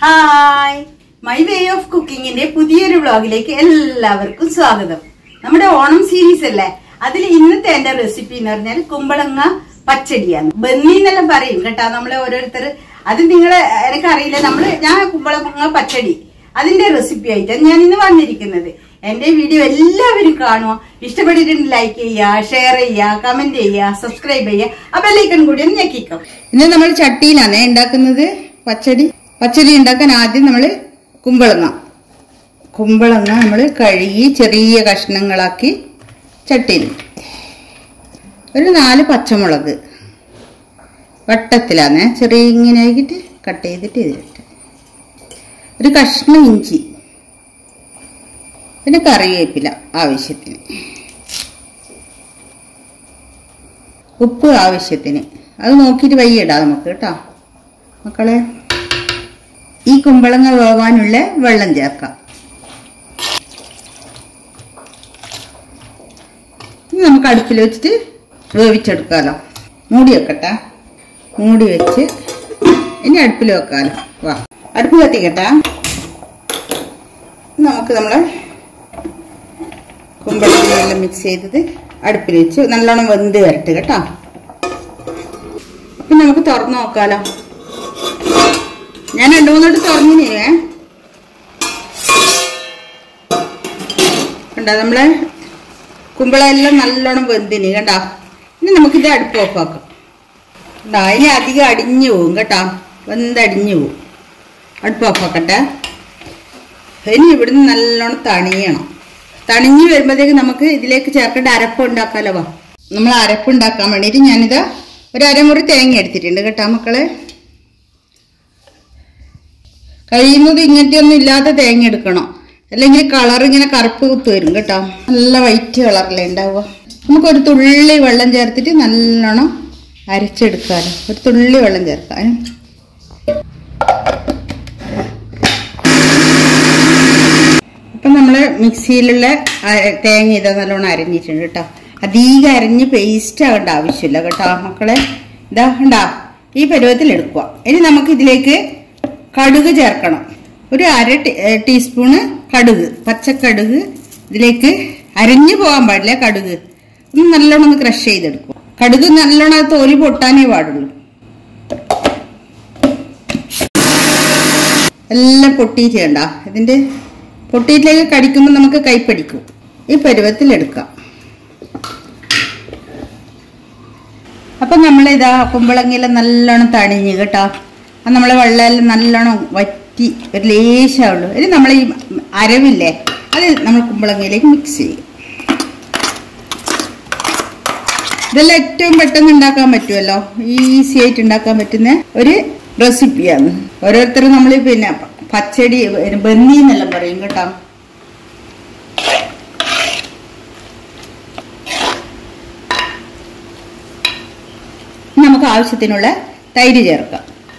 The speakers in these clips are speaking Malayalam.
ഹായ് മൈ വേ ഓഫ് കുക്കിങ്ങിന്റെ പുതിയൊരു വ്ളോഗിലേക്ക് എല്ലാവർക്കും സ്വാഗതം നമ്മുടെ ഓണം സീരീസ് അല്ലേ അതിൽ ഇന്നത്തെ എന്റെ റെസിപ്പി എന്ന് പറഞ്ഞാൽ കുമ്പളങ്ങ പച്ചടിയാണ് ബന്നി എന്നെല്ലാം പറയും കേട്ടാ നമ്മളെ ഓരോരുത്തർ അത് നിങ്ങളെ എനിക്കറിയില്ല നമ്മള് ഞാൻ കുമ്പളങ്ങ പച്ചടി അതിന്റെ റെസിപ്പി ആയിട്ടാണ് ഞാൻ ഇന്ന് വന്നിരിക്കുന്നത് എന്റെ വീഡിയോ എല്ലാവരും കാണുക ഇഷ്ടപ്പെട്ടിട്ടുണ്ടെങ്കിൽ ലൈക്ക് ചെയ്യുക ഷെയർ ചെയ്യുക കമന്റ് ചെയ്യുക സബ്സ്ക്രൈബ് ചെയ്യുക ആ ബെല്ലൈക്കൺ കൂടി ഒന്ന് ഞെക്കിക്കോ ഇന്ന് നമ്മൾ ചട്ടിയിലാണ് ഉണ്ടാക്കുന്നത് പച്ചടി പച്ചടി ഉണ്ടാക്കാൻ ആദ്യം നമ്മൾ കുമ്പളങ്ങ കുമ്പളങ്ങ നമ്മൾ കഴുകി ചെറിയ കഷ്ണങ്ങളാക്കി ചട്ടിയിൽ ഒരു നാല് പച്ചമുളക് വട്ടത്തിലാണ് ചെറിയ ഇങ്ങനെ ആക്കിയിട്ട് കട്ട് ചെയ്തിട്ട് ഇതിലിട്ട് ഒരു കഷ്ണം ഇഞ്ചി പിന്നെ കറിവേപ്പില ആവശ്യത്തിന് ഉപ്പ് ആവശ്യത്തിന് അത് നോക്കിയിട്ട് വയ്യിടാം നമുക്ക് കേട്ടോ മക്കളെ ഈ കുമ്പളങ്ങ വേവാനുള്ള വെള്ളം ചേർക്കാം ഇനി നമുക്ക് അടുപ്പിൽ വെച്ചിട്ട് വേവിച്ചെടുക്കാമല്ലോ മൂടി വെക്കട്ടെ മൂടി വെച്ച് ഇനി അടുപ്പിൽ വെക്കാമല്ലോ വാ അടുപ്പ് കത്തിക്കട്ടെ നമുക്ക് നമ്മളെ കുമ്പളങ്ങയെല്ലാം മിക്സ് ചെയ്തത് അടുപ്പിൽ വെച്ച് നല്ലോണം വെന്ത് വരട്ടെ കേട്ടോ അപ്പം നമുക്ക് തുറന്നു നോക്കാലോ ഞാൻ രണ്ടു മൂന്നോട്ട് തുറന്നിനേ കണ്ട നമ്മളെ കുമ്പളെല്ലാം നല്ലോണം വെന്തിന് കണ്ടാ ഇനി നമുക്കിത് അടുപ്പ് ഓഫാക്കാം കണ്ടാ അതിന് അധികം അടിഞ്ഞു പോവും കേട്ടാ വെന്തടിഞ്ഞു പോവും അടുപ്പ് ഓഫാക്കട്ടെ ഇനി ഇവിടുന്ന് നല്ലോണം തണിയണം തണിഞ്ഞ് വരുമ്പോഴത്തേക്ക് നമുക്ക് ഇതിലേക്ക് ചേർക്കേണ്ട അരപ്പ് ഉണ്ടാക്കാലോ വാ നമ്മൾ അരപ്പ് ഉണ്ടാക്കാൻ വേണ്ടിയിട്ട് ഞാനിത് ഒരു അരമുറി തേങ്ങ എടുത്തിട്ടുണ്ട് കേട്ടോ മക്കളെ കഴിയുന്നത് ഇങ്ങനത്തെ ഒന്നും ഇല്ലാത്ത തേങ്ങ എടുക്കണം അല്ലെങ്കിൽ കളർ ഇങ്ങനെ കറുപ്പ് കുത്ത് വരും കേട്ടോ നല്ല വൈറ്റ് കളറിലേ ഉണ്ടാവുക നമുക്കൊരു തുള്ളി വെള്ളം ചേർത്തിട്ട് നല്ലോണം അരച്ചെടുക്കാമല്ലോ ഒരു തുള്ളി വെള്ളം ചേർക്കാം അപ്പം നമ്മൾ മിക്സിയിലുള്ള അര- തേങ്ങ ഇതാ നല്ലോണം അരഞ്ഞിട്ടുണ്ട് കേട്ടോ അധികം അരഞ്ഞ് പേസ്റ്റ് ആകേണ്ട ആവശ്യമില്ല കേട്ടോ മക്കളെ ഇതാ ഉണ്ടാ ഈ പരുവത്തിൽ എടുക്കുക ഇനി നമുക്ക് ഇതിലേക്ക് കടുക് ചേർക്കണം ഒരു അര ടീ- ഏ, ടീസ്പൂണ് കടുക് പച്ചക്കടുക് ഇതിലേക്ക് അരഞ്ഞു പോകാൻ പാടില്ല കടുക് ഒന്ന് നല്ലോണം ഒന്ന് ക്രഷ് ചെയ്തെടുക്കുക കടുക് നല്ലോണം അത് തോല് പൊട്ടാനേ പാടുള്ളൂ എല്ലാം പൊട്ടിയിട്ട് കണ്ട ഇതിന്റെ പൊട്ടിയിട്ടിലേക്ക് കടിക്കുമ്പോൾ നമുക്ക് കൈപ്പടിക്കും ഈ പരുവത്തിൽ എടുക്കാം അപ്പൊ നമ്മളിതാ കുമ്പളങ്ങിയെല്ലാം നല്ലോണം തണിഞ്ഞ് കേട്ടോ അത് നമ്മളെ വെള്ളമെല്ലാം നല്ലോണം വറ്റി ഒരു ലേശമുള്ളൂ ഇനി നമ്മൾ ഈ അരവില്ലേ അത് നമ്മൾ കുമ്പളങ്ങയിലേക്ക് മിക്സ് ചെയ്യും ഇതെല്ലാം ഏറ്റവും പെട്ടെന്ന് ഉണ്ടാക്കാൻ പറ്റുമല്ലോ ഈസി ആയിട്ട് ഉണ്ടാക്കാൻ പറ്റുന്ന ഒരു റെസിപ്പിയാണ് ഓരോരുത്തരും നമ്മൾ പിന്നെ പച്ചടി ബന്നി എന്നെല്ലാം പറയും കേട്ടോ ഇനി നമുക്ക് ആവശ്യത്തിനുള്ള തൈര് ചേർക്കാം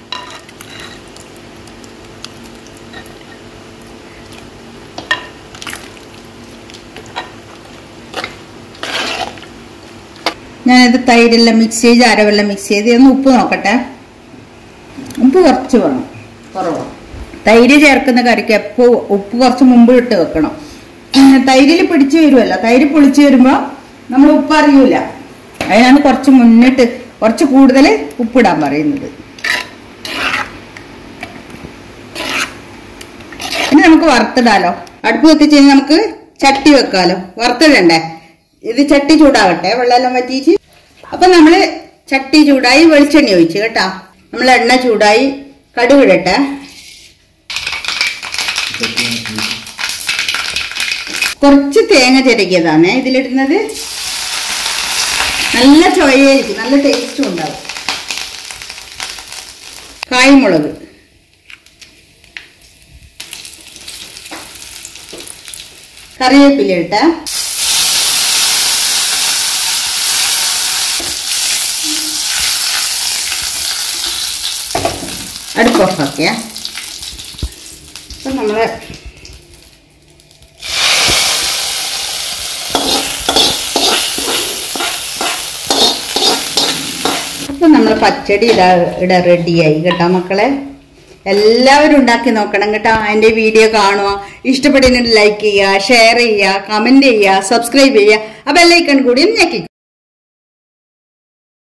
ഞാനിത് തൈരെല്ലാം മിക്സ് ചെയ്ത് അരവെല്ലാം മിക്സ് ചെയ്ത് ഒന്ന് ഉപ്പ് നോക്കട്ടെ ഉപ്പ് കുറച്ച് വേണം കുറവാണ് തൈര് ചേർക്കുന്ന കറിക്ക് എപ്പോൾ ഉപ്പ് കുറച്ച് മുമ്പ് ഇട്ട് വെക്കണം പിന്നെ തൈരിൽ പിടിച്ചു വരുമല്ലോ തൈര് പൊളിച്ചു വരുമ്പോൾ നമ്മൾ ഉപ്പ് അറിയൂല അതിനാണ് കുറച്ച് മുന്നിട്ട് കുറച്ച് കൂടുതൽ ഉപ്പിടാൻ പറയുന്നത് ഇനി നമുക്ക് വറുത്തിടാലോ അടുപ്പ് കത്തിച്ച് കഴിഞ്ഞാൽ നമുക്ക് ചട്ടി വെക്കാലോ വറുത്തിടണ്ടേ ഇത് ചട്ടി ചൂടാവട്ടെ വെള്ളമെല്ലാം വറ്റിച്ച് അപ്പൊ നമ്മള് ചട്ടി ചൂടായി വെളിച്ചെണ്ണ ഒഴിച്ചു കേട്ടാ നമ്മൾ എണ്ണ ചൂടായി കടുകിടട്ടെ കുറച്ച് തേങ്ങ ചിരകിയതാണ് ഇതിലിടുന്നത് നല്ല ചൊയയായിരിക്കും നല്ല ടേസ്റ്റും ഉണ്ടാവും കായ്മുളക് കറിവേപ്പില ഇട്ട അടുപ്പ് ഓഫാക്കിയ അപ്പം നമ്മൾ അപ്പം നമ്മൾ പച്ചടി ഇടാ ഇട റെഡിയായി കേട്ടോ മക്കളെ എല്ലാവരും ഉണ്ടാക്കി നോക്കണം കേട്ടോ എൻ്റെ വീഡിയോ കാണുക ഇഷ്ടപ്പെട്ടിട്ട് ലൈക്ക് ചെയ്യുക ഷെയർ ചെയ്യുക കമന്റ് ചെയ്യുക സബ്സ്ക്രൈബ് ചെയ്യുക ആ ബെല്ലൈക്കൺ കൂടി ഒന്ന് ഞെക്കിക്കോ